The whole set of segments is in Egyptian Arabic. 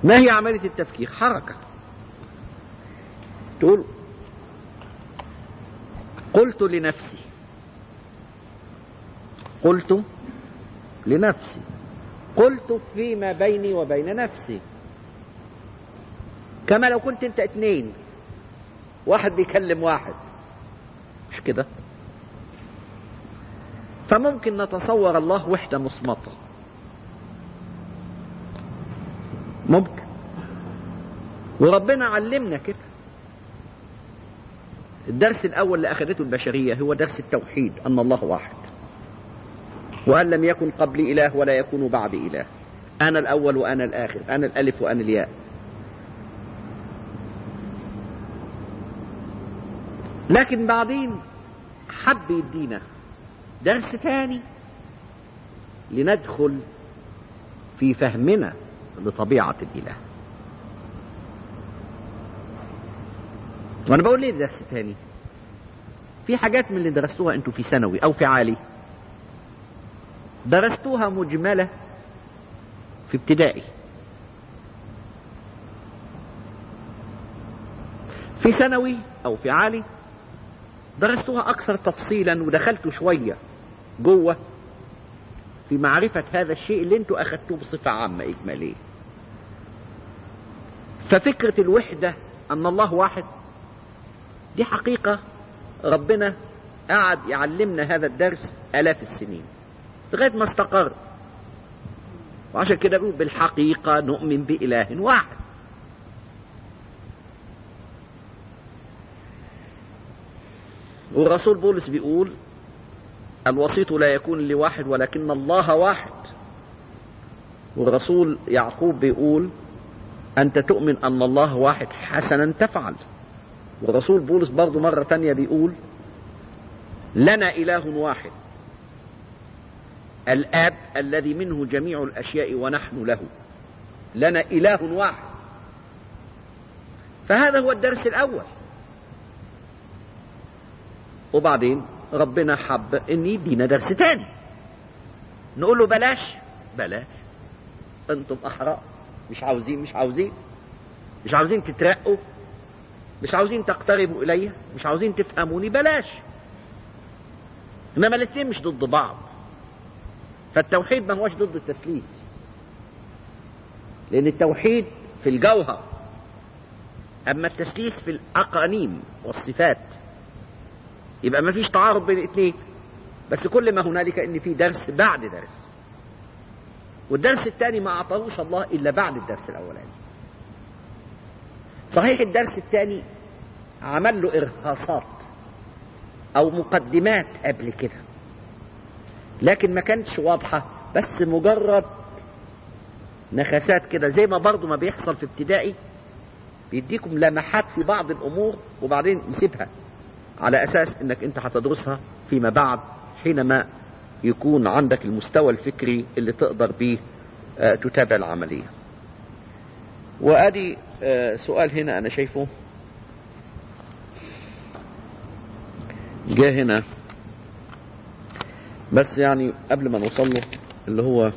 ما هي عملية التفكير حركة تقول قلت لنفسي قلت لنفسي قلت فيما بيني وبين نفسي كما لو كنت انت اتنين واحد بيكلم واحد مش كده فممكن نتصور الله وحدة مصمتة ممكن وربنا علمنا كده الدرس الأول اللي أخذته البشرية هو درس التوحيد أن الله واحد وأن لم يكن قبلي إله ولا يكون بعد إله أنا الأول وأنا الآخر أنا الألف وأنا الياء لكن بعدين حب يدينا درس ثاني لندخل في فهمنا لطبيعة الإله وأنا بقول ليه درس ثاني في حاجات من اللي درستوها أنتوا في ثانوي أو في عالي درستوها مجملة في ابتدائي في ثانوي أو في عالي درستوها أكثر تفصيلا ودخلتوا شوية جوه في معرفة هذا الشيء اللي انتوا أخذتوه بصفة عامة إجمالية ففكرة الوحدة أن الله واحد دي حقيقة ربنا قعد يعلمنا هذا الدرس آلاف السنين لغاية ما استقر وعشان كده بيقول بالحقيقة نؤمن بإله واحد والرسول بولس بيقول الوسيط لا يكون لواحد ولكن الله واحد والرسول يعقوب بيقول أنت تؤمن أن الله واحد حسنا تفعل والرسول بولس برضه مرة تانية بيقول لنا إله واحد الآب الذي منه جميع الأشياء ونحن له لنا إله واحد فهذا هو الدرس الأول وبعدين ربنا حب ان يدينا درس تاني نقول له بلاش بلاش انتم احرار مش عاوزين مش عاوزين مش عاوزين تترقوا مش عاوزين تقتربوا الي مش عاوزين تفهموني بلاش انما الاثنين مش ضد بعض فالتوحيد ما هوش ضد التثليث لان التوحيد في الجوهر اما التثليث في الاقانيم والصفات يبقى ما فيش تعارض بين الاثنين بس كل ما هنالك ان في درس بعد درس والدرس الثاني ما اعطاهوش الله الا بعد الدرس الاولاني صحيح الدرس الثاني عمل له ارهاصات او مقدمات قبل كده لكن ما كانتش واضحة بس مجرد نخسات كده زي ما برضو ما بيحصل في ابتدائي بيديكم لمحات في بعض الامور وبعدين يسيبها على اساس انك انت هتدرسها فيما بعد حينما يكون عندك المستوى الفكري اللي تقدر به تتابع العملية وادي سؤال هنا انا شايفه جاء هنا بس يعني قبل ما نوصل له اللي هو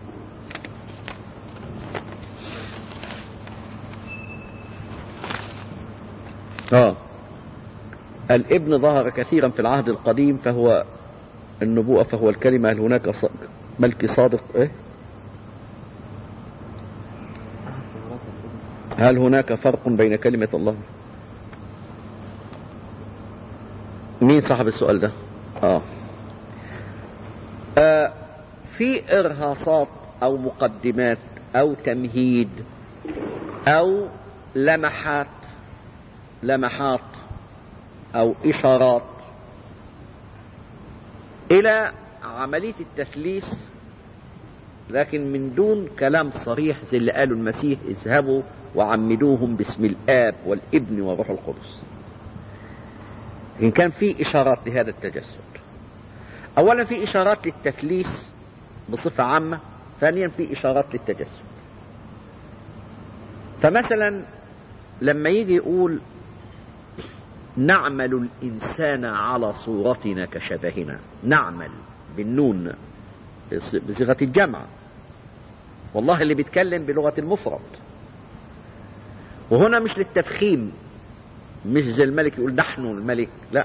اه الابن ظهر كثيرا في العهد القديم فهو النبوءة فهو الكلمة هل هناك ملك صادق إيه؟ هل هناك فرق بين كلمة الله مين صاحب السؤال ده آه. آه في إرهاصات أو مقدمات أو تمهيد أو لمحات لمحات أو إشارات إلى عملية التثليث لكن من دون كلام صريح زي اللي قاله المسيح اذهبوا وعمدوهم باسم الآب والابن والروح القدس إن كان في إشارات لهذا التجسد أولا في إشارات للتثليث بصفة عامة ثانيا في إشارات للتجسد فمثلا لما يجي يقول نعمل الإنسان على صورتنا كشبهنا نعمل بالنون بصيغة الجمع والله اللي بيتكلم بلغة المفرد وهنا مش للتفخيم مش زي الملك يقول نحن الملك لا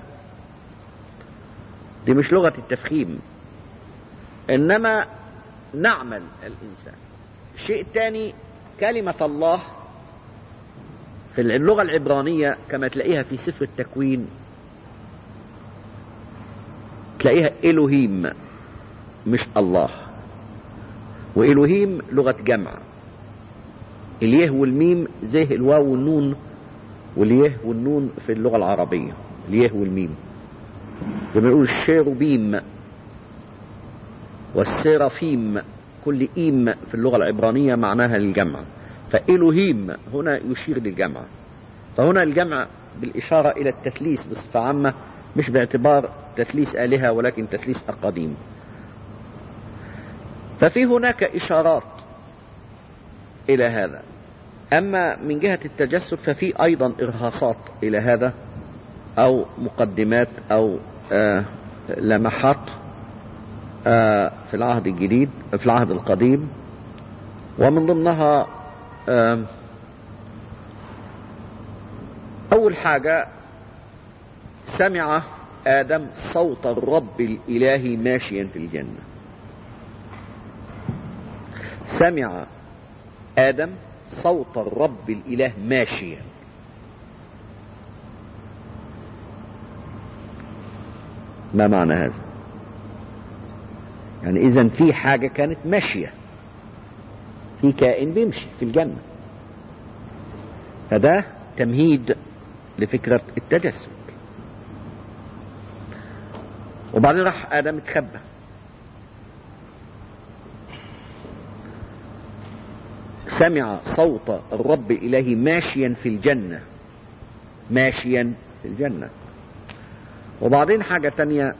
دي مش لغة التفخيم إنما نعمل الإنسان الشيء الثاني كلمة الله في اللغة العبرانية كما تلاقيها في سفر التكوين تلاقيها إلهيم مش الله وإلهيم لغة جمع اليه والميم زي الواو والنون واليه والنون في اللغة العربية اليه والميم زي ما نقول الشيروبيم والسيرافيم كل إيم في اللغة العبرانية معناها للجمع فإلهيم هنا يشير للجمع فهنا الجمع بالإشارة إلى التثليث بصفة عامة مش باعتبار تثليث آلهة ولكن تثليث أقاديم ففي هناك إشارات إلى هذا أما من جهة التجسد ففي أيضا إرهاصات إلى هذا أو مقدمات أو آه لمحات آه في العهد الجديد في العهد القديم ومن ضمنها آه أول حاجة سمع آدم صوت الرب الإلهي ماشيا في الجنة سمع آدم صوت الرب الإله ماشيا ما معنى هذا يعني إذا في حاجة كانت ماشية في كائن بيمشي في الجنة فده تمهيد لفكرة التجسد وبعدين راح آدم اتخبى سمع صوت الرب الإلهي ماشيا في الجنة ماشيا في الجنة وبعدين حاجة تانية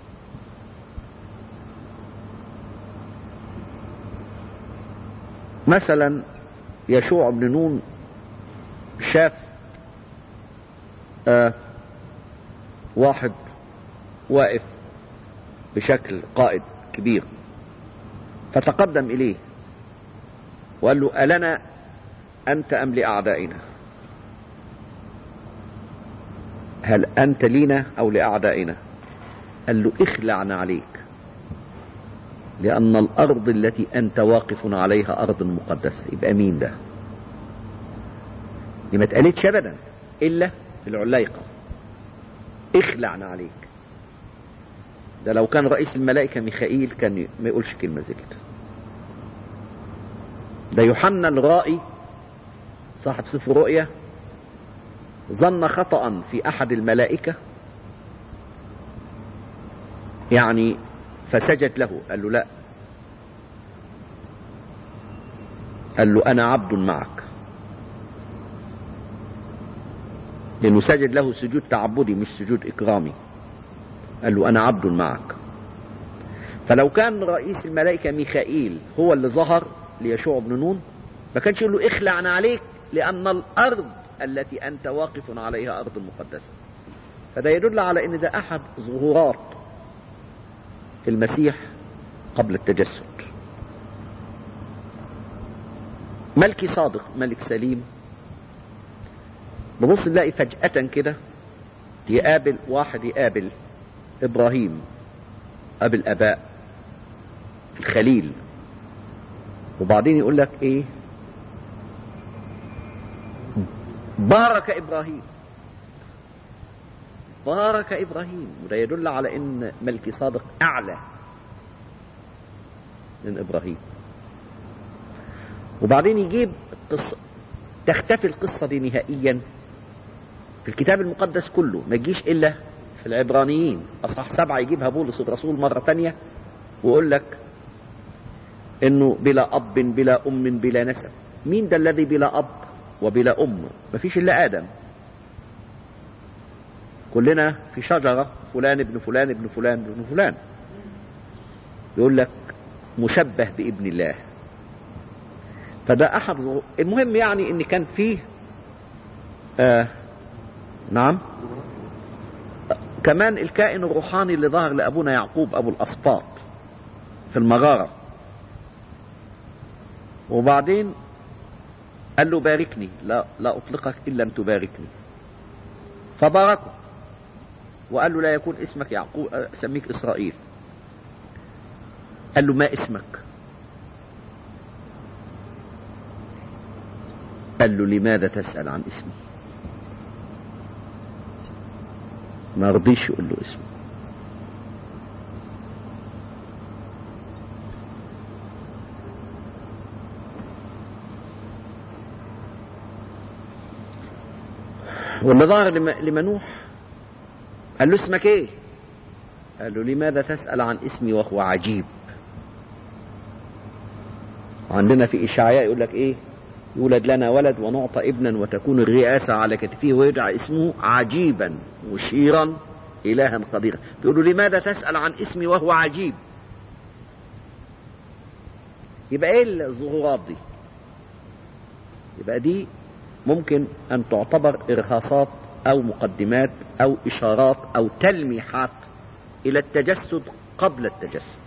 مثلا يشوع بن نون شاف آه واحد واقف بشكل قائد كبير فتقدم إليه وقال له ألنا أنت أم لأعدائنا هل أنت لينا أو لأعدائنا قال له اخلعنا عليك لأن الأرض التي أنت واقف عليها أرض مقدسة يبقى مين ده دي ما اتقالتش أبدا إلا في العلايقة اخلعنا عليك ده لو كان رئيس الملائكة ميخائيل كان ما يقولش كلمة زي كده ده يوحنا الرائي صاحب سفر رؤيا ظن خطأ في أحد الملائكة يعني فسجد له قال له لا قال له أنا عبد معك لأنه سجد له سجود تعبدي مش سجود إكرامي قال له أنا عبد معك فلو كان رئيس الملائكة ميخائيل هو اللي ظهر ليشوع بن نون ما كانش يقول له اخلعنا عليك لأن الأرض التي أنت واقف عليها أرض مقدسة فده يدل على أن ده أحد ظهورات المسيح قبل التجسد ملكي صادق ملك سليم ببص نلاقي فجأة كده يقابل واحد يقابل إبراهيم أبي الآباء الخليل وبعدين يقول لك إيه بارك إبراهيم بارك إبراهيم وده يدل على أن ملكي صادق أعلى من إبراهيم وبعدين يجيب قصة تختفي القصة دي نهائيا في الكتاب المقدس كله ما يجيش إلا في العبرانيين أصح سبعة يجيبها بولس الرسول مرة تانية ويقول لك إنه بلا أب بلا أم بلا نسب مين ده الذي بلا أب وبلا أم مفيش إلا آدم كلنا في شجرة فلان ابن فلان ابن فلان ابن فلان يقول لك مشبه بابن الله فده أحد ظهور المهم يعني إن كان فيه آه نعم كمان الكائن الروحاني اللي ظهر لأبونا يعقوب أبو الأسباط في المغارة وبعدين قال له باركني لا لا اطلقك الا ان تباركني فباركه وقال له لا يكون اسمك يعقوب اسميك اسرائيل قال له ما اسمك قال له لماذا تسأل عن اسمي ما رضيش يقول له اسمه واللي ظهر لمنوح قال له اسمك ايه قال له لماذا تسأل عن اسمي وهو عجيب عندنا في إشعياء يقول لك ايه يولد لنا ولد ونعطى ابنا وتكون الرئاسة على كتفه ويدعى اسمه عجيبا مشيرا إلها قديرا بيقولوا لماذا تسأل عن اسمي وهو عجيب يبقى ايه الظهورات دي يبقى دي ممكن أن تعتبر إرهاصات أو مقدمات أو إشارات أو تلميحات إلى التجسد قبل التجسد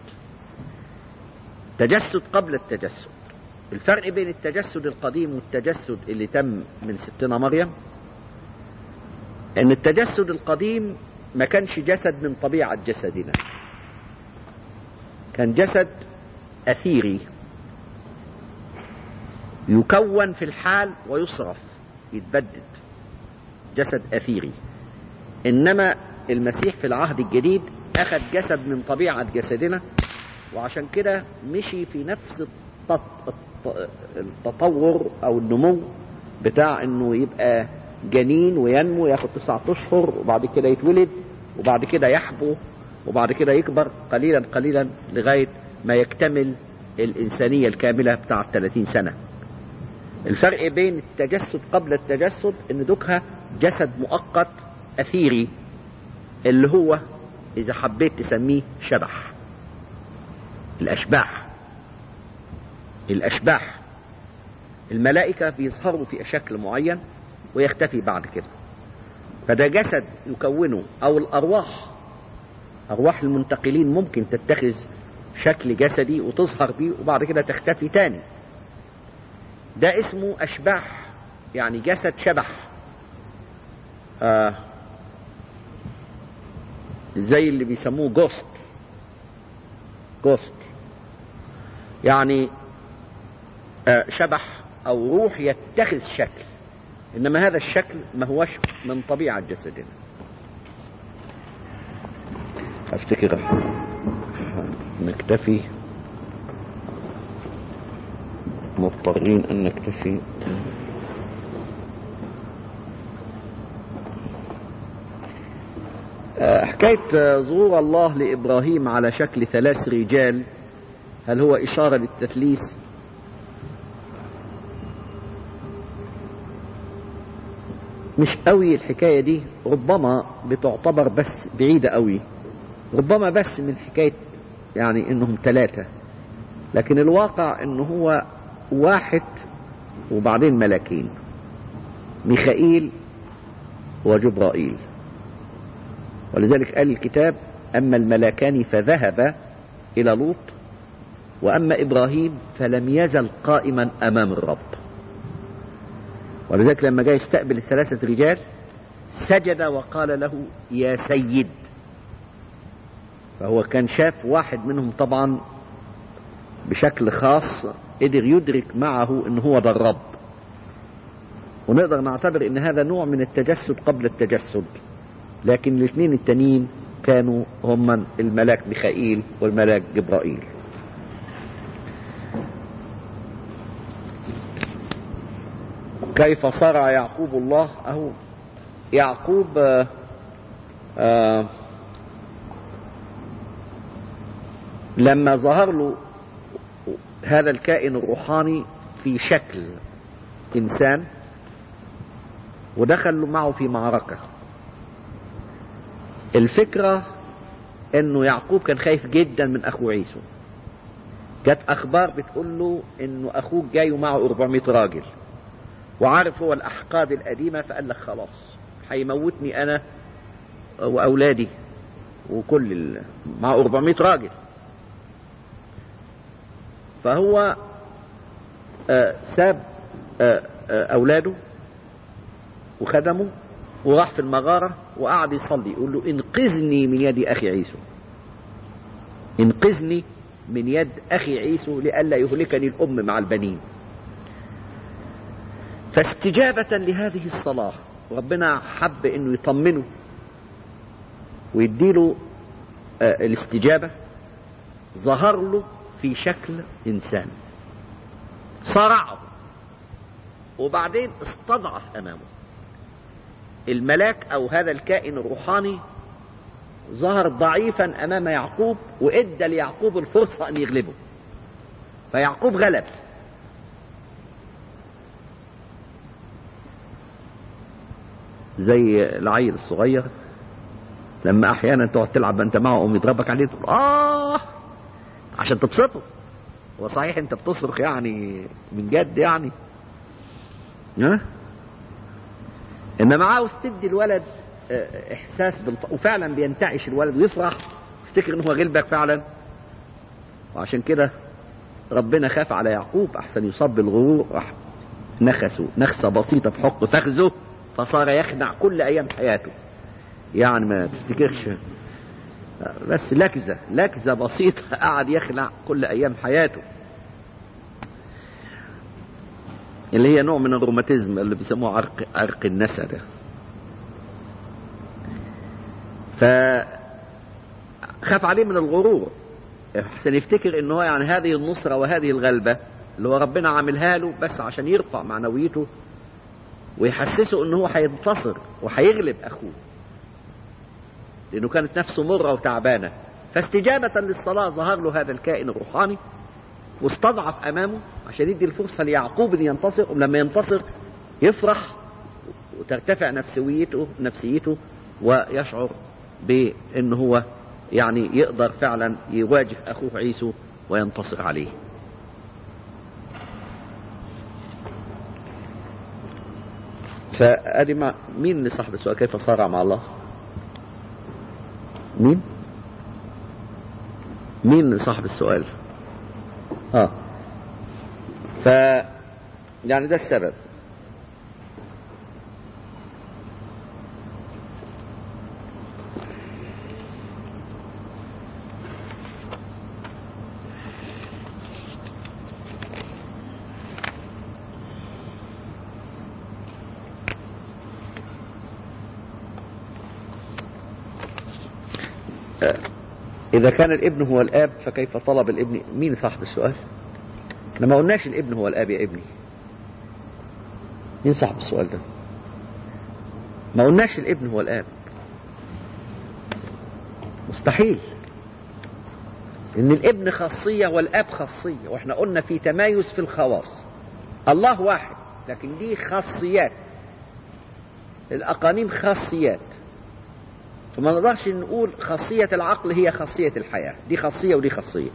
تجسد قبل التجسد الفرق بين التجسد القديم والتجسد اللي تم من ستنا مريم ان التجسد القديم ما كانش جسد من طبيعة جسدنا كان جسد أثيري يكون في الحال ويصرف يتبدد جسد أثيري إنما المسيح في العهد الجديد أخذ جسد من طبيعة جسدنا وعشان كده مشي في نفس التطور أو النمو بتاع إنه يبقى جنين وينمو ياخد تسعة أشهر وبعد كده يتولد وبعد كده يحبو وبعد كده يكبر قليلا قليلا لغاية ما يكتمل الإنسانية الكاملة بتاع 30 سنة الفرق بين التجسد قبل التجسد ان دوكها جسد مؤقت اثيري اللي هو اذا حبيت تسميه شبح الاشباح الاشباح الملائكة بيظهروا في شكل معين ويختفي بعد كده فده جسد يكونه او الارواح ارواح المنتقلين ممكن تتخذ شكل جسدي وتظهر بيه وبعد كده تختفي تاني ده اسمه أشباح يعني جسد شبح آه زي اللي بيسموه جوست جوست يعني آه شبح أو روح يتخذ شكل إنما هذا الشكل ما هوش من طبيعة جسدنا أفتكر نكتفي مضطرين أن نكتفي حكاية ظهور الله لإبراهيم على شكل ثلاث رجال هل هو إشارة للتثليث مش قوي الحكاية دي ربما بتعتبر بس بعيدة قوي ربما بس من حكاية يعني انهم ثلاثة لكن الواقع انه هو واحد وبعدين ملاكين ميخائيل وجبرائيل ولذلك قال الكتاب أما الملاكان فذهب إلى لوط وأما إبراهيم فلم يزل قائما أمام الرب ولذلك لما جاء يستقبل الثلاثة رجال سجد وقال له يا سيد فهو كان شاف واحد منهم طبعا بشكل خاص قدر يدرك معه ان هو ده الرب ونقدر نعتبر ان هذا نوع من التجسد قبل التجسد لكن الاثنين التانيين كانوا هم الملاك ميخائيل والملاك جبرائيل كيف صرع يعقوب الله اهو يعقوب آآ آآ لما ظهر له هذا الكائن الروحاني في شكل انسان ودخل معه في معركه الفكره انه يعقوب كان خايف جدا من اخوه عيسو جت اخبار بتقول له انه اخوك جاي ومعه 400 راجل وعارف هو الاحقاد القديمه فقال لك خلاص هيموتني انا واولادي وكل ال... مع 400 راجل فهو آه ساب آه اولاده وخدمه وراح في المغاره وقعد يصلي يقول له انقذني من يد اخي عيسو انقذني من يد اخي عيسو لئلا يهلكني الام مع البنين فاستجابة لهذه الصلاة ربنا حب انه يطمنه ويديله آه الاستجابة ظهر له في شكل انسان صرعه وبعدين استضعف امامه الملاك او هذا الكائن الروحاني ظهر ضعيفا امام يعقوب وادى ليعقوب الفرصه ان يغلبه فيعقوب غلب زي العيل الصغير لما احيانا تقعد تلعب انت معه قوم يضربك عليه تقول اه عشان تبسطه هو صحيح انت بتصرخ يعني من جد يعني ها انما عاوز تدي الولد احساس بالط... وفعلا بينتعش الولد ويفرح يفتكر ان هو غلبك فعلا وعشان كده ربنا خاف على يعقوب احسن يصاب بالغرور راح نخسه نخسه بسيطه في حق فخذه فصار يخدع كل ايام حياته يعني ما تفتكرش بس لكزه لكزه بسيطه قعد يخلع كل ايام حياته اللي هي نوع من الروماتيزم اللي بيسموه عرق عرق النسا ده فخاف عليه من الغرور احسن يفتكر ان هو يعني هذه النصرة وهذه الغلبة اللي هو ربنا عاملها له بس عشان يرفع معنويته ويحسسه ان هو هينتصر وهيغلب اخوه لانه كانت نفسه مرة وتعبانة فاستجابة للصلاة ظهر له هذا الكائن الروحاني واستضعف امامه عشان يدي الفرصة ليعقوب ان ينتصر ولما ينتصر يفرح وترتفع نفسيته نفسيته ويشعر بان هو يعني يقدر فعلا يواجه اخوه عيسو وينتصر عليه فادي مع مين اللي صاحب السؤال كيف صارع مع الله مين مين اللي صاحب السؤال اه ف يعني ده السبب إذا كان الابن هو الآب فكيف طلب الابن مين صاحب السؤال احنا ما قلناش الابن هو الآب يا ابني مين صاحب السؤال ده ما قلناش الابن هو الآب مستحيل ان الابن خاصية والآب خاصية واحنا قلنا في تمايز في الخواص الله واحد لكن دي خاصيات الأقانيم خاصيات فما نقدرش نقول خاصية العقل هي خاصية الحياة دي خاصية ودي خاصية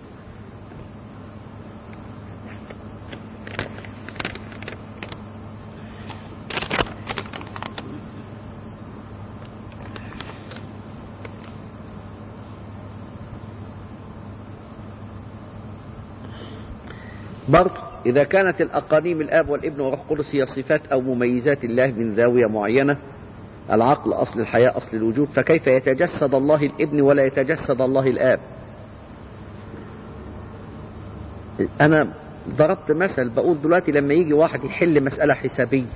برضه إذا كانت الأقانيم الآب والابن والروح القدس هي صفات أو مميزات الله من زاوية معينة العقل أصل الحياة أصل الوجود فكيف يتجسد الله الابن ولا يتجسد الله الآب أنا ضربت مثل بقول دلوقتي لما يجي واحد يحل مسألة حسابية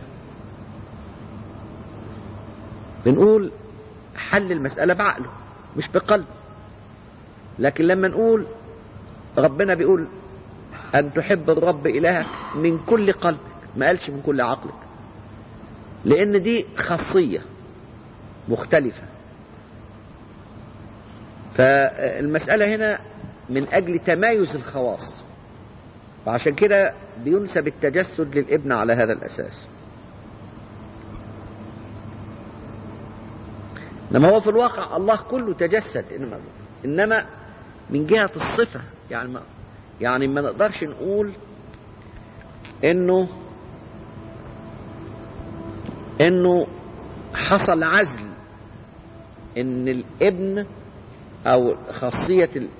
بنقول حل المسألة بعقله مش بقلب لكن لما نقول ربنا بيقول أن تحب الرب إلهك من كل قلبك ما قالش من كل عقلك لأن دي خاصية مختلفة فالمسألة هنا من أجل تمايز الخواص وعشان كده بينسب التجسد للابن على هذا الأساس إنما هو في الواقع الله كله تجسد إنما, إنما من جهة الصفة يعني ما يعني ما نقدرش نقول إنه إنه حصل عزل ان الابن او خاصية ال...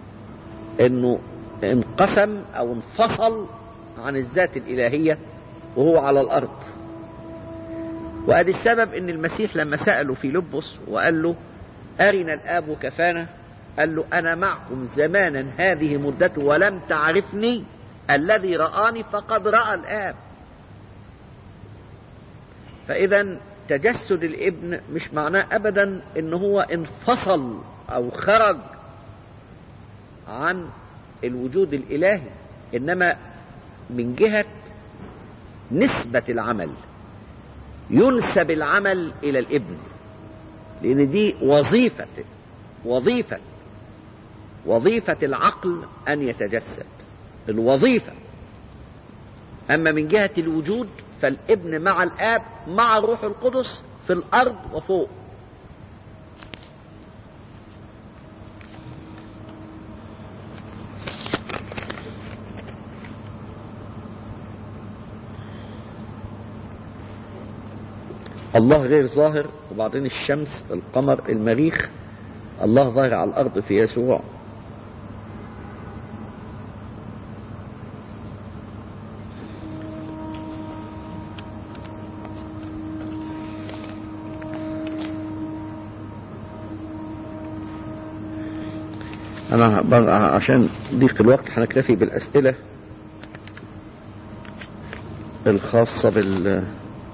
انه انقسم او انفصل عن الذات الالهية وهو على الأرض وأدي السبب إن المسيح لما سأله في لبس وقال له أرنا الآب كفانا قال له أنا معكم زمانا هذه مدته ولم تعرفني الذي رآني فقد رأى الآب فإذا تجسد الابن مش معناه أبدا إن هو انفصل أو خرج عن الوجود الإلهي إنما من جهة نسبة العمل ينسب العمل إلى الابن لأن دي وظيفة وظيفة وظيفة العقل أن يتجسد الوظيفة أما من جهة الوجود فالابن مع الآب مع الروح القدس في الأرض وفوق الله غير ظاهر وبعدين الشمس القمر المريخ الله ظاهر على الأرض في يسوع أنا بقى عشان ضيق الوقت هنكتفي بالأسئلة الخاصة بال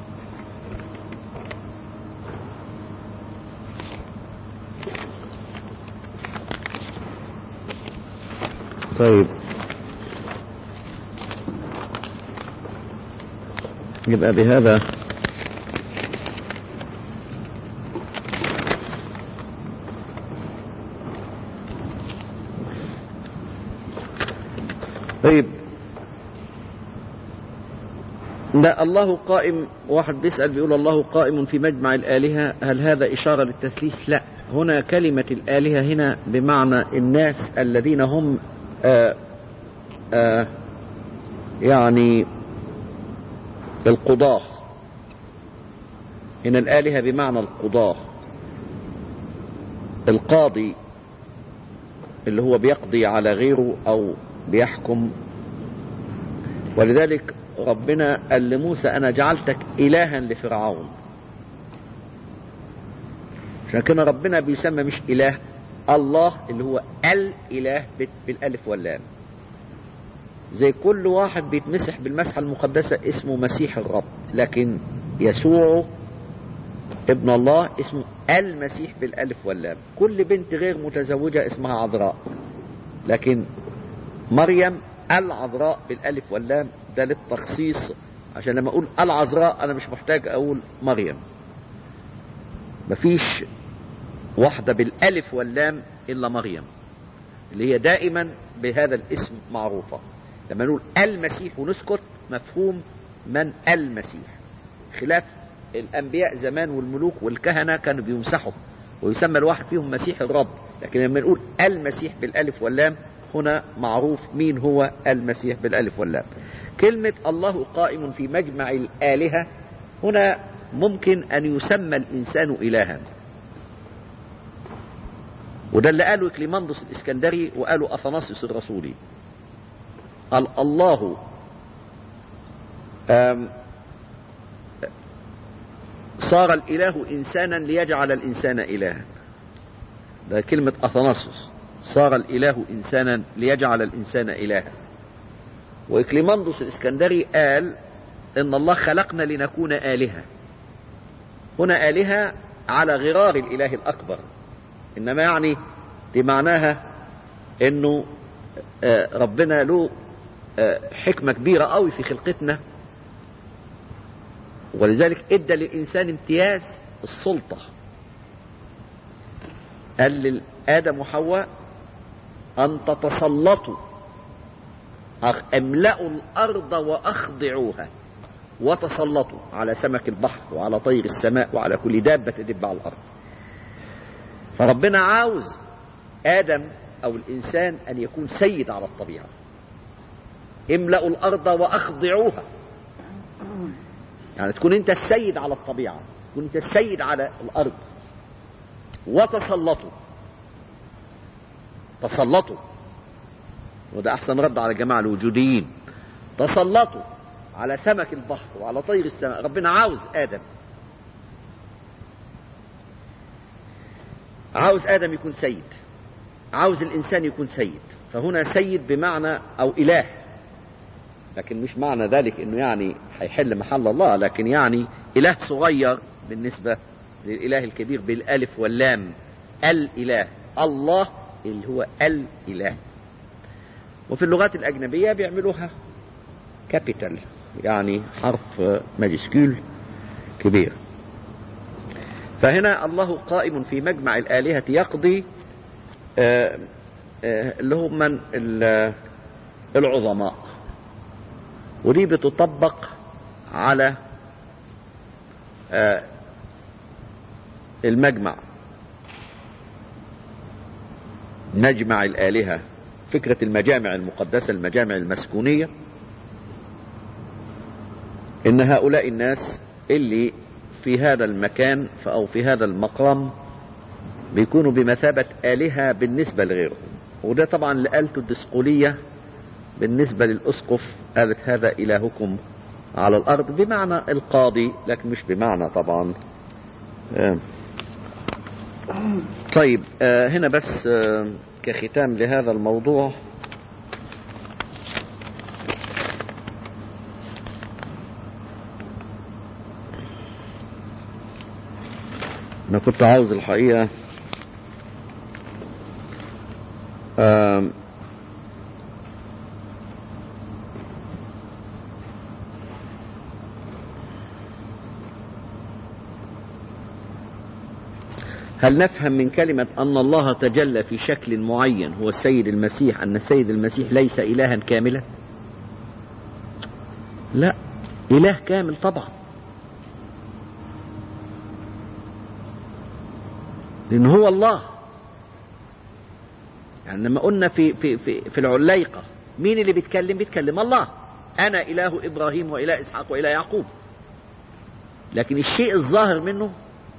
طيب يبقى بهذا طيب لا الله قائم واحد بيسأل بيقول الله قائم في مجمع الآلهة هل هذا إشارة للتثليث لا هنا كلمة الآلهة هنا بمعنى الناس الذين هم آآ آآ يعني القضاة هنا الآلهة بمعنى القضاة القاضي اللي هو بيقضي على غيره أو بيحكم ولذلك ربنا قال لموسى أنا جعلتك إلها لفرعون عشان كده ربنا بيسمى مش إله الله اللي هو الإله بالألف واللام زي كل واحد بيتمسح بالمسحة المقدسة اسمه مسيح الرب لكن يسوع ابن الله اسمه المسيح بالألف واللام كل بنت غير متزوجة اسمها عذراء لكن مريم العذراء بالألف واللام ده للتخصيص عشان لما أقول العذراء أنا مش محتاج أقول مريم مفيش واحدة بالألف واللام إلا مريم اللي هي دائما بهذا الاسم معروفة لما نقول المسيح ونسكت مفهوم من المسيح خلاف الأنبياء زمان والملوك والكهنة كانوا بيمسحوا ويسمى الواحد فيهم مسيح الرب لكن لما نقول المسيح بالألف واللام هنا معروف مين هو المسيح بالألف واللام كلمة الله قائم في مجمع الآلهة هنا ممكن أن يسمى الإنسان إلها وده اللي قاله كليماندوس الإسكندري وقاله أثناسيوس الرسولي قال الله صار الإله إنسانا ليجعل الإنسان إلها ده كلمة أثناسيوس صار الإله إنسانا ليجعل الإنسان إلها وإكليماندوس الإسكندري قال إن الله خلقنا لنكون آلهة هنا آلهة على غرار الإله الأكبر إنما يعني دي معناها إنه ربنا له حكمة كبيرة قوي في خلقتنا ولذلك ادى للإنسان امتياز السلطة قال لآدم وحواء أن تتسلطوا املأوا الأرض وأخضعوها وتسلطوا على سمك البحر وعلى طير السماء وعلى كل دابة تدب على الأرض فربنا عاوز آدم أو الإنسان أن يكون سيد على الطبيعة املأوا الأرض وأخضعوها يعني تكون أنت السيد على الطبيعة تكون أنت السيد على الأرض وتسلطوا تسلطوا وده أحسن رد على الجماعة الوجوديين تسلطوا على سمك البحر وعلى طير السماء ربنا عاوز آدم عاوز آدم يكون سيد عاوز الإنسان يكون سيد فهنا سيد بمعنى أو إله لكن مش معنى ذلك انه يعني هيحل محل الله لكن يعني اله صغير بالنسبة للاله الكبير بالالف واللام الاله الله اللي هو الاله وفي اللغات الاجنبية بيعملوها كابيتال يعني حرف ماجسكول كبير فهنا الله قائم في مجمع الآلهة يقضي آه، آه، اللي هم من ال- العظماء ودي بتطبق على آه، المجمع مجمع الآلهة فكرة المجامع المقدسة المجامع المسكونية إن هؤلاء الناس اللي في هذا المكان أو في هذا المقام بيكونوا بمثابة آلهة بالنسبة لغيرهم وده طبعا اللي قالته الدسقولية بالنسبة للأسقف قالت هذا إلهكم على الأرض بمعنى القاضي لكن مش بمعنى طبعا آه. طيب آه، هنا بس آه، كختام لهذا الموضوع أنا كنت عاوز الحقيقة آم، هل نفهم من كلمة أن الله تجلى في شكل معين هو السيد المسيح أن السيد المسيح ليس إلها كاملا لا إله كامل طبعا لأن هو الله يعني لما قلنا في في في في العليقة مين اللي بيتكلم بيتكلم الله أنا إله إبراهيم وإله إسحاق وإله يعقوب لكن الشيء الظاهر منه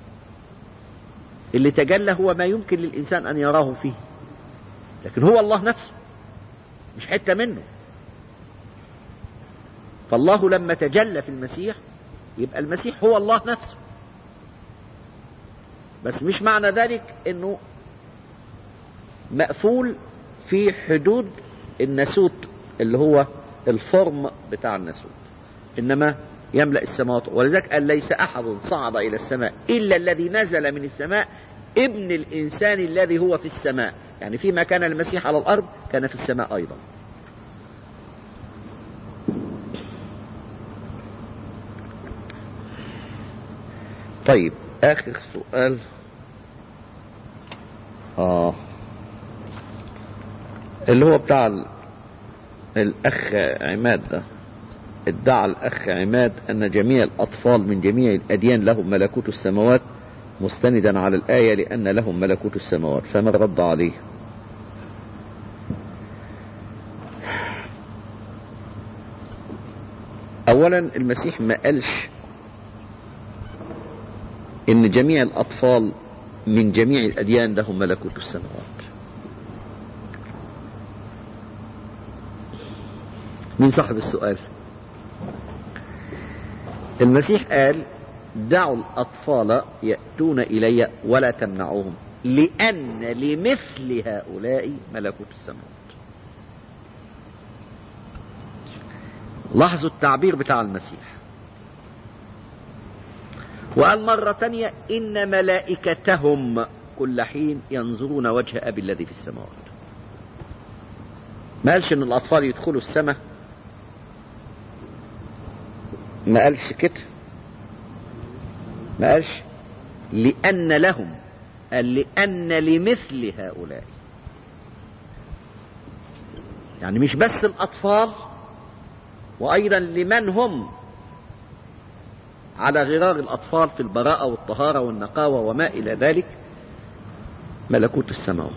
اللي تجلى هو ما يمكن للإنسان أن يراه فيه لكن هو الله نفسه مش حتة منه فالله لما تجلى في المسيح يبقى المسيح هو الله نفسه بس مش معنى ذلك انه مقفول في حدود الناسوت اللي هو الفورم بتاع الناسوت انما يملأ السماوات ولذلك قال ليس احد صعد الى السماء الا الذي نزل من السماء ابن الانسان الذي هو في السماء يعني فيما كان المسيح على الارض كان في السماء ايضا طيب اخر سؤال اه اللي هو بتاع ال- الاخ عماد ده ادعى الاخ عماد ان جميع الاطفال من جميع الاديان لهم ملكوت السماوات مستندا على الايه لان لهم ملكوت السماوات فما الرد عليه اولا المسيح ما قالش ان جميع الاطفال من جميع الاديان لهم ملكوت السماوات مين صاحب السؤال المسيح قال دعوا الأطفال يأتون إلي ولا تمنعوهم لأن لمثل هؤلاء ملكوت السماوات لاحظوا التعبير بتاع المسيح وقال مرة تانية إن ملائكتهم كل حين ينظرون وجه أبي الذي في السماوات ما قالش إن الأطفال يدخلوا السماء ما قالش كده ما قالش لأن لهم قال لأن لمثل هؤلاء يعني مش بس الأطفال وأيضا لمن هم على غرار الأطفال في البراءة والطهارة والنقاوة وما إلى ذلك ملكوت السماوات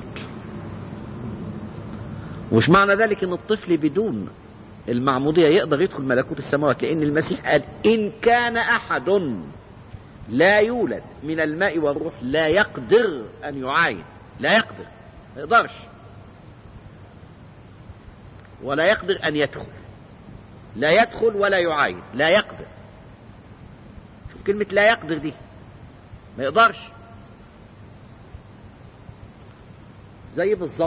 ومش معنى ذلك ان الطفل بدون المعمودية يقدر يدخل ملكوت السماوات لأن المسيح قال إن كان أحد لا يولد من الماء والروح لا يقدر أن يعاين لا يقدر ما يقدرش ولا يقدر أن يدخل لا يدخل ولا يعاين لا يقدر شوف كلمة لا يقدر دي ما يقدرش زي بالظبط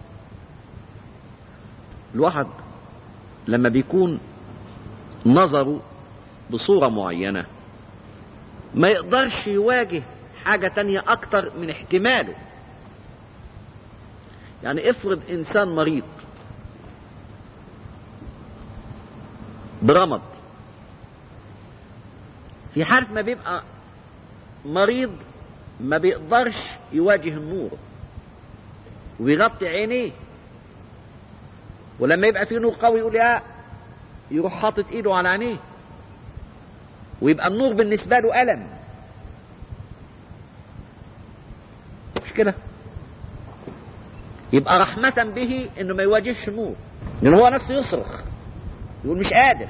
الواحد لما بيكون نظره بصورة معينة ما يقدرش يواجه حاجة تانية أكتر من احتماله يعني افرض إنسان مريض برمض في حالة ما بيبقى مريض ما بيقدرش يواجه النور ويغطي عينيه ولما يبقى فيه نور قوي يقول يا يروح حاطط ايده على عينيه ويبقى النور بالنسبة له ألم مش كده يبقى رحمة به انه ما يواجهش النور لان هو نفسه يصرخ يقول مش قادر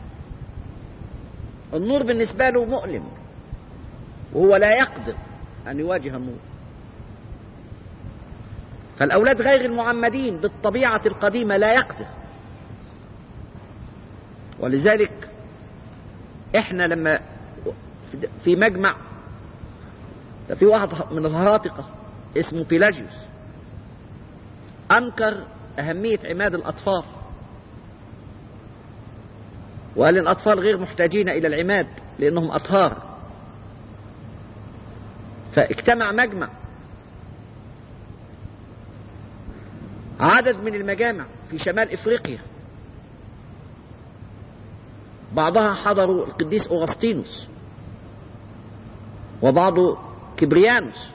النور بالنسبة له مؤلم وهو لا يقدر أن يواجه النور فالأولاد غير المعمدين بالطبيعة القديمة لا يقدر ولذلك احنا لما في مجمع في واحد من الهراطقة اسمه بيلاجيوس أنكر أهمية عماد الأطفال وقال الأطفال غير محتاجين إلى العماد لأنهم أطهار فاجتمع مجمع عدد من المجامع في شمال إفريقيا بعضها حضروا القديس أغسطينوس وبعضه كبريانوس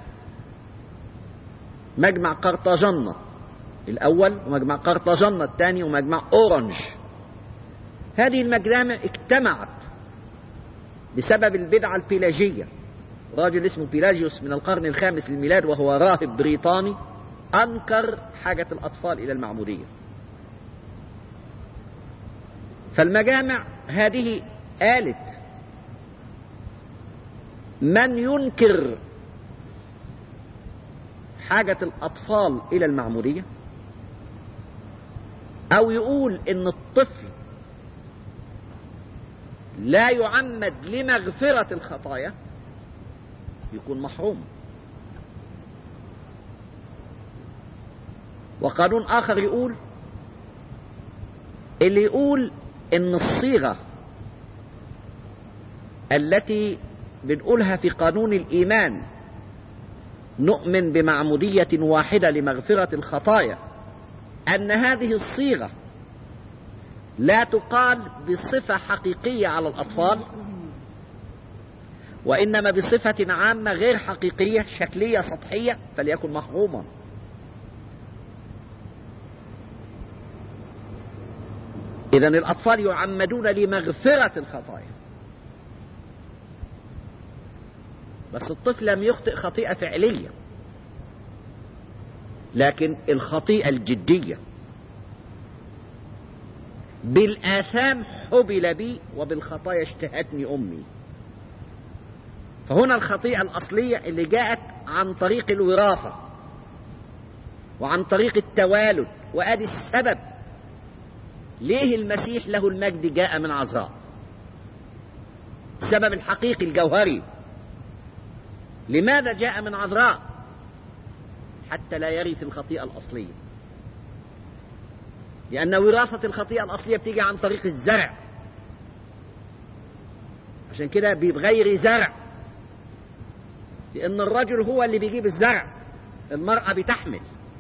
مجمع قرطاجنة الأول ومجمع قرطاجنة الثاني ومجمع أورنج هذه المجامع اجتمعت بسبب البدعة البيلاجية راجل اسمه بيلاجيوس من القرن الخامس للميلاد وهو راهب بريطاني أنكر حاجة الأطفال إلى المعمودية فالمجامع هذه قالت من ينكر حاجة الأطفال إلى المعمودية أو يقول إن الطفل لا يعمد لمغفرة الخطايا يكون محروم وقانون آخر يقول اللي يقول إن الصيغة التي بنقولها في قانون الإيمان نؤمن بمعمودية واحدة لمغفرة الخطايا أن هذه الصيغة لا تقال بصفة حقيقية على الأطفال وإنما بصفة عامة غير حقيقية شكلية سطحية فليكن محروما إذا الأطفال يعمدون لمغفرة الخطايا بس الطفل لم يخطئ خطيئة فعلية لكن الخطيئة الجدية بالآثام حبل بي وبالخطايا اشتهتني أمي فهنا الخطيئة الأصلية اللي جاءت عن طريق الوراثة وعن طريق التوالد وادي السبب ليه المسيح له المجد جاء من عذراء السبب الحقيقي الجوهري لماذا جاء من عذراء حتى لا يرث الخطيئة الأصلية لأن وراثة الخطيئة الأصلية بتيجي عن طريق الزرع عشان كده بغير زرع لأن الرجل هو اللي بيجيب الزرع المرأة بتحمل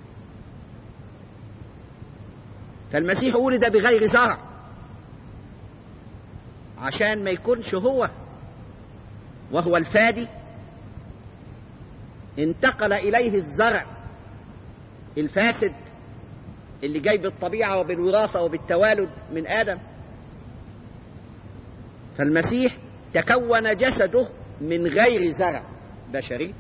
فالمسيح ولد بغير زرع عشان ما يكونش هو وهو الفادي انتقل إليه الزرع الفاسد اللي جاي بالطبيعة وبالوراثة وبالتوالد من آدم فالمسيح تكون جسده من غير زرع بشري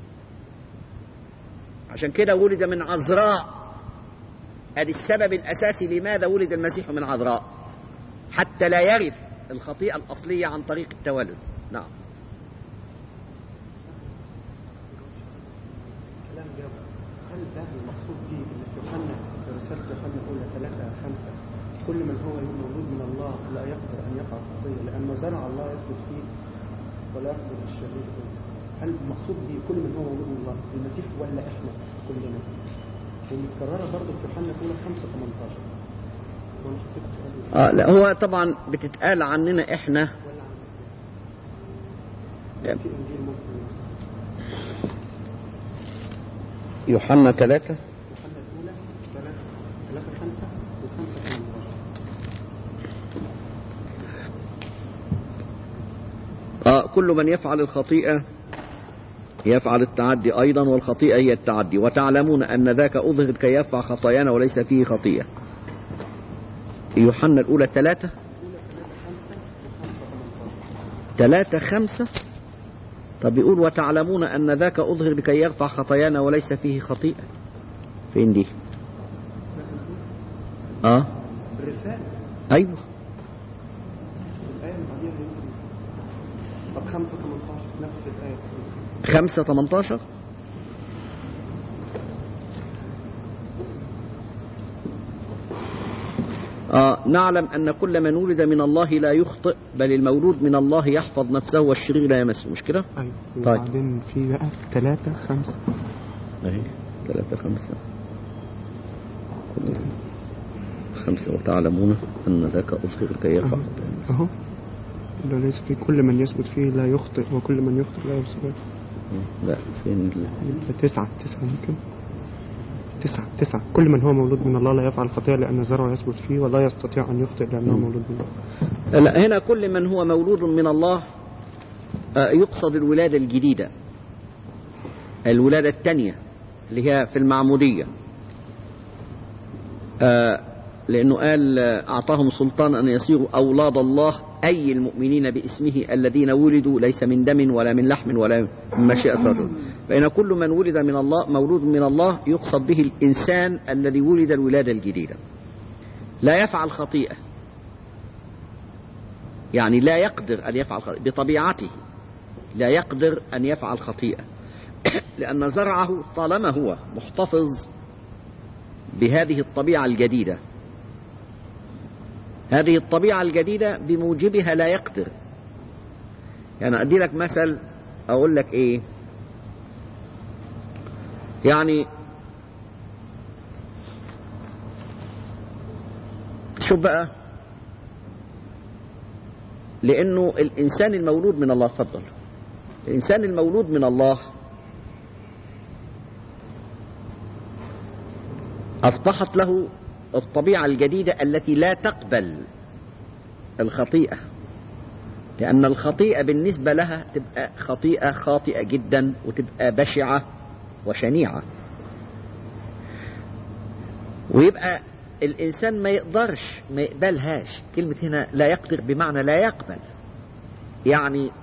عشان كده ولد من عذراء ادي السبب الاساسي لماذا ولد المسيح من عذراء حتى لا يرث الخطيئه الاصليه عن طريق التولد نعم كلام جاب هل ده المقصود به اللي في يوحنا في رسالة يوحنا الأولى ثلاثة خمسة كل من هو مولود من الله لا يقدر أن يقع خطية لأن زرع الله يثبت فيه ولا يقدر الشرير فيه. هل المقصود به كل من هو مولود من الله المسيح ولا إحنا كلنا ومتكررة برضه في يوحنا الأولى 5 18 وأنا حطيت السؤال آه لا هو طبعا بتتقال عننا احنا ولا عن في إنجيل ممكن يوحنا ثلاثة يوحنا الأولى 3 3 5 و5 18 آه كل من يفعل الخطيئة يفعل التعدي أيضا والخطيئة هي التعدي وتعلمون أن ذاك أظهر كي يرفع خطايانا وليس فيه خطيئة يوحنا الأولى ثلاثة ثلاثة خمسة طب يقول وتعلمون أن ذاك أظهر لكي يرفع خطايانا وليس فيه خطيئة فين دي آه الرسالة أيوه الآية اللي بعديها يمكن طب 5 18 نفس الآية خمسة 18 آه نعلم أن كل من ولد من الله لا يخطئ بل المولود من الله يحفظ نفسه والشرير لا يمسه مش كده؟ أيوه طيب. وبعدين في بقى 3 5 أهي ثلاثة خمسة خمسة وتعلمون أن ذاك أظهر كي يرفع أهو لو ليس في كل من يثبت فيه لا يخطئ وكل من يخطئ لا يثبت لا فين ال- يبقى تسعة تسعة ممكن تسعة تسعة كل من هو مولود من الله لا يفعل خطيئة لأن زرعه يثبت فيه ولا يستطيع أن يخطئ لأنه مولود من الله لا هنا كل من هو مولود من الله آه، يقصد الولادة الجديدة الولادة الثانية اللي هي في المعمودية آه، لأنه قال آه، أعطاهم سلطان أن يصيروا أولاد الله أي المؤمنين باسمه الذين ولدوا ليس من دم ولا من لحم ولا من مشيئة رجل فإن كل من ولد من الله مولود من الله يقصد به الإنسان الذي ولد الولادة الجديدة لا يفعل خطيئة يعني لا يقدر أن يفعل خطيئة بطبيعته لا يقدر أن يفعل خطيئة لأن زرعه طالما هو محتفظ بهذه الطبيعة الجديدة هذه الطبيعة الجديدة بموجبها لا يقدر يعني أدي لك مثل أقول لك إيه يعني شوف بقى لأنه الإنسان المولود من الله تفضل الإنسان المولود من الله أصبحت له الطبيعة الجديدة التي لا تقبل الخطيئة لأن الخطيئة بالنسبة لها تبقى خطيئة خاطئة جدا وتبقى بشعة وشنيعة ويبقى الإنسان ما يقدرش ما يقبلهاش كلمة هنا لا يقدر بمعنى لا يقبل يعني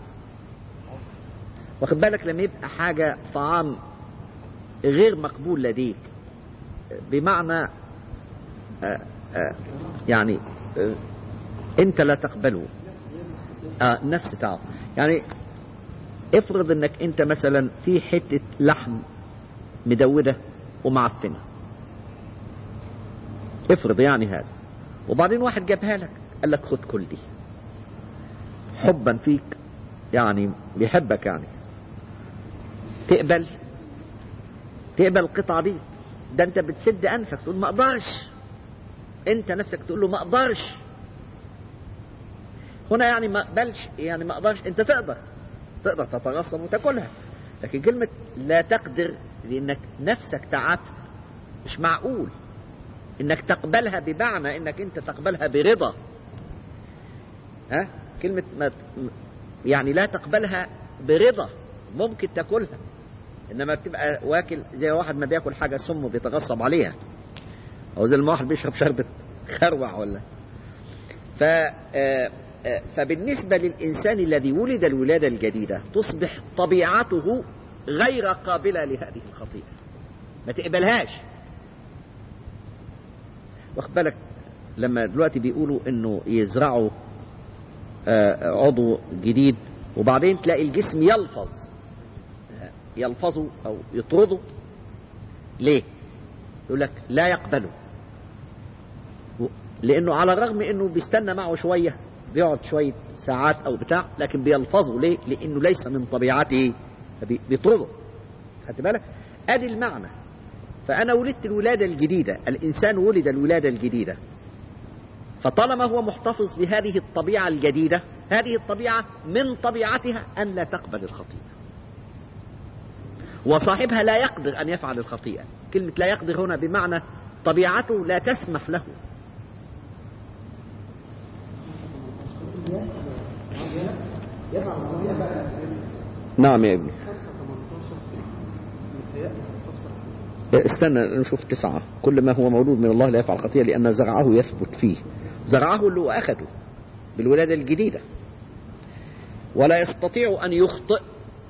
واخد بالك لما يبقى حاجة طعام غير مقبول لديك بمعنى آه آه يعني آه انت لا تقبله آه نفس تعرف يعني افرض انك انت مثلا في حتة لحم مدودة ومعفنة افرض يعني هذا وبعدين واحد جابها لك قال لك خد كل دي حبا فيك يعني بيحبك يعني تقبل تقبل القطعة دي ده انت بتسد انفك تقول ما اقدرش انت نفسك تقول له ما اقدرش هنا يعني ما اقبلش يعني ما اقدرش انت تقدر تقدر تتغصب وتاكلها لكن كلمة لا تقدر لانك نفسك تعافى مش معقول انك تقبلها بمعنى انك انت تقبلها برضا ها كلمة ما يعني لا تقبلها برضا ممكن تاكلها انما بتبقى واكل زي واحد ما بياكل حاجه سم بيتغصب عليها او زي ما واحد بيشرب شربة خروع ولا ف فبالنسبة للإنسان الذي ولد الولادة الجديدة تصبح طبيعته غير قابلة لهذه الخطيئة ما تقبلهاش واخد بالك لما دلوقتي بيقولوا انه يزرعوا عضو جديد وبعدين تلاقي الجسم يلفظ يلفظوا او يطردوا ليه يقول لك لا يقبله لانه على الرغم انه بيستنى معه شويه بيقعد شويه ساعات او بتاع لكن بيلفظه ليه؟ لانه ليس من طبيعته فبي- بيطرده خدت بالك؟ ادي المعنى فانا ولدت الولاده الجديده الانسان ولد الولاده الجديده فطالما هو محتفظ بهذه الطبيعه الجديده هذه الطبيعه من طبيعتها ان لا تقبل الخطيئه وصاحبها لا يقدر ان يفعل الخطيئه كلمه لا يقدر هنا بمعنى طبيعته لا تسمح له نعم يا ابني 5 18 متهيألي هتفسر استنى نشوف تسعة كل ما هو مولود من الله لا يفعل خطيئة لأن زرعه يثبت فيه زرعه اللي هو أخده بالولادة الجديدة ولا يستطيع أن يخطئ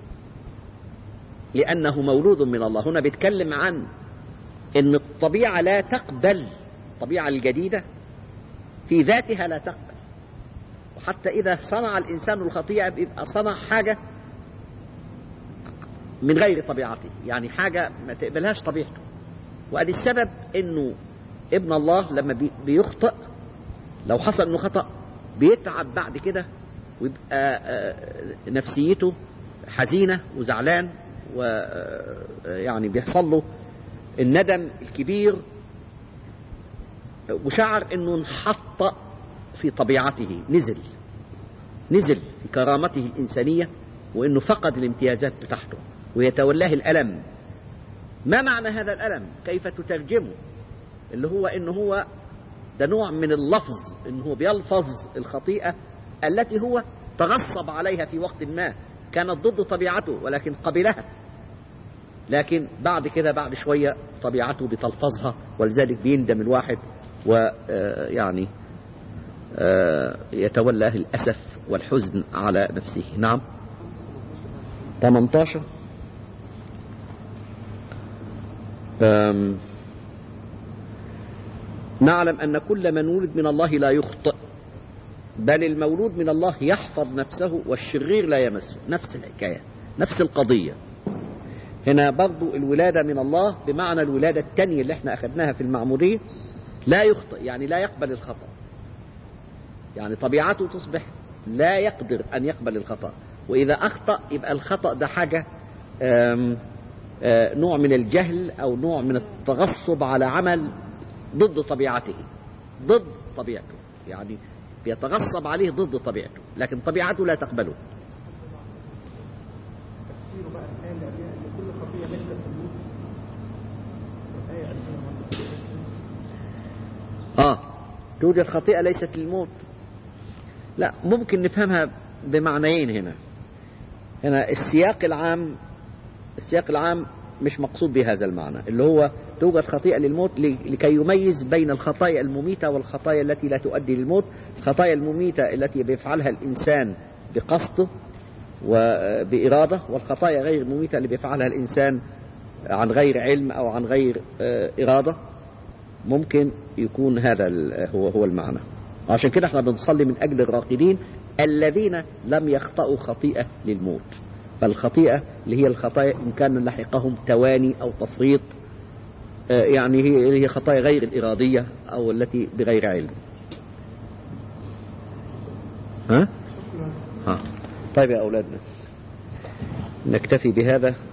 لأنه مولود من الله هنا بيتكلم عن أن الطبيعة لا تقبل الطبيعة الجديدة في ذاتها لا تقبل وحتى إذا صنع الإنسان الخطيئة بيبقى صنع حاجة من غير طبيعته يعني حاجة ما تقبلهاش طبيعته وأدي السبب أنه ابن الله لما بي- بيخطئ لو حصل أنه خطأ بيتعب بعد كده ويبقى آه، نفسيته حزينة وزعلان ويعني بيحصل له الندم الكبير وشعر أنه انحط في طبيعته نزل نزل في كرامته الإنسانية وأنه فقد الامتيازات بتاعته ويتولاه الألم ما معنى هذا الألم كيف تترجمه اللي هو أنه هو ده نوع من اللفظ أنه هو بيلفظ الخطيئة التي هو تغصب عليها في وقت ما كانت ضد طبيعته ولكن قبلها لكن بعد كده بعد شوية طبيعته بتلفظها ولذلك بيندم الواحد ويعني يتولاه الأسف والحزن على نفسه نعم 18 أم، نعلم أن كل من ولد من الله لا يخطئ بل المولود من الله يحفظ نفسه والشرير لا يمسه نفس الحكاية نفس القضية هنا برضو الولادة من الله بمعنى الولادة التانية اللي احنا أخذناها في المعمودية لا يخطئ يعني لا يقبل الخطأ يعني طبيعته تصبح لا يقدر أن يقبل الخطأ وإذا أخطأ يبقى الخطأ ده حاجة آم، آه، نوع من الجهل أو نوع من التغصب على عمل ضد طبيعته ضد طبيعته يعني بيتغصب عليه ضد طبيعته لكن طبيعته لا تقبله تفسيره بقى الآية اللي قبلها إن كل خطية ليست بالموت الآية 2001 آه توجد خطيئة ليست للموت لا ممكن نفهمها بمعنيين هنا هنا السياق العام السياق العام مش مقصود بهذا المعنى اللي هو توجد خطيئة للموت ل- لكي يميز بين الخطايا المميتة والخطايا التي لا تؤدي للموت الخطايا المميتة التي بيفعلها الإنسان بقصده وبإرادة والخطايا غير المميتة اللي بيفعلها الإنسان عن غير علم أو عن غير آه، إرادة ممكن يكون هذا ال- هو هو المعنى عشان كده احنا بنصلي من اجل الراقدين الذين لم يخطئوا خطيئه للموت فالخطيئه اللي هي الخطايا ان كان لحقهم تواني او تفريط آه، يعني هي هي خطايا غير الاراديه او التي بغير علم ها ها طيب يا اولادنا نكتفي بهذا